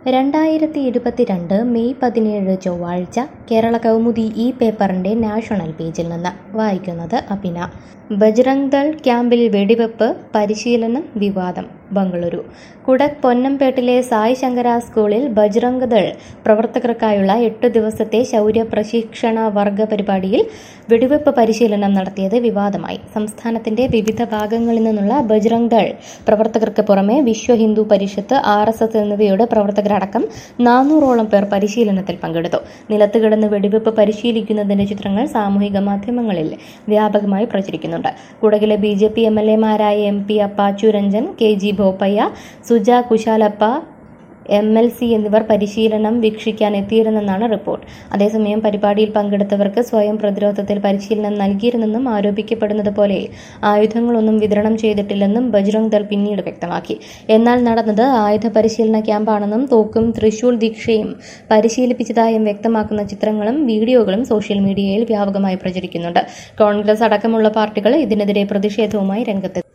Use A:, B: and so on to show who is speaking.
A: രണ്ടായിരത്തി ഇരുപത്തിരണ്ട് മെയ് പതിനേഴ് ചൊവ്വാഴ്ച കേരള കൗമുദി ഈ പേപ്പറിൻ്റെ നാഷണൽ പേജിൽ നിന്ന് വായിക്കുന്നത് അഭിന ബജ്റംഗ് ദൾ ക്യാമ്പിൽ വെടിവെപ്പ് പരിശീലനം വിവാദം ബംഗളൂരു കുടക് പൊന്നംപേട്ടിലെ സായ് ശങ്കര സ്കൂളിൽ ബജ്റംഗ് ദൾ പ്രവർത്തകർക്കായുള്ള എട്ടു ദിവസത്തെ ശൗര്യ പ്രശിക്ഷണ വർഗ പരിപാടിയിൽ വെടിവെപ്പ് പരിശീലനം നടത്തിയത് വിവാദമായി സംസ്ഥാനത്തിന്റെ വിവിധ ഭാഗങ്ങളിൽ നിന്നുള്ള ബജ്റംഗ് ദൾ പ്രവർത്തകർക്ക് പുറമെ Vishwa Hindu Parishad R S S എന്നിവയുടെ പ്രവർത്തകരടക്കം നാനൂറോളം പേർ പരിശീലനത്തിൽ പങ്കെടുത്തു നിലത്ത് കിടന്ന് വെടിവെപ്പ് പരിശീലിക്കുന്നതിന്റെ ചിത്രങ്ങൾ സാമൂഹിക മാധ്യമങ്ങളിൽ വ്യാപകമായി പ്രചരിക്കുന്നുണ്ട് കുടകിലെ B J P M L എമാരായ M P Appachu Ranjan K G Bopaiah Suja Kushalappa M L C എന്നിവർ പരിശീലനം വീക്ഷിക്കാൻ എത്തിയിരുന്നെന്നാണ് റിപ്പോർട്ട് അതേസമയം പരിപാടിയിൽ പങ്കെടുത്തവർക്ക് സ്വയം പ്രതിരോധത്തിൽ പരിശീലനം നൽകിയിരുന്നെന്നും ആരോപിക്കപ്പെടുന്നത് പോലെ ആയുധങ്ങളൊന്നും വിതരണം ചെയ്തിട്ടില്ലെന്നും ബജ്റംഗ് ദൾ പിന്നീട് വ്യക്തമാക്കി എന്നാൽ നടന്നത് ആയുധ പരിശീലന ക്യാമ്പാണെന്നും തോക്കും തൃശൂൽ ദീക്ഷയും പരിശീലിപ്പിച്ചതായും വ്യക്തമാക്കുന്ന ചിത്രങ്ങളും വീഡിയോകളും സോഷ്യൽ മീഡിയയിൽ വ്യാപകമായി പ്രചരിക്കുന്നുണ്ട് കോൺഗ്രസ് അടക്കമുള്ള പാർട്ടികൾ ഇതിനെതിരെ പ്രതിഷേധവുമായി രംഗത്തെത്തി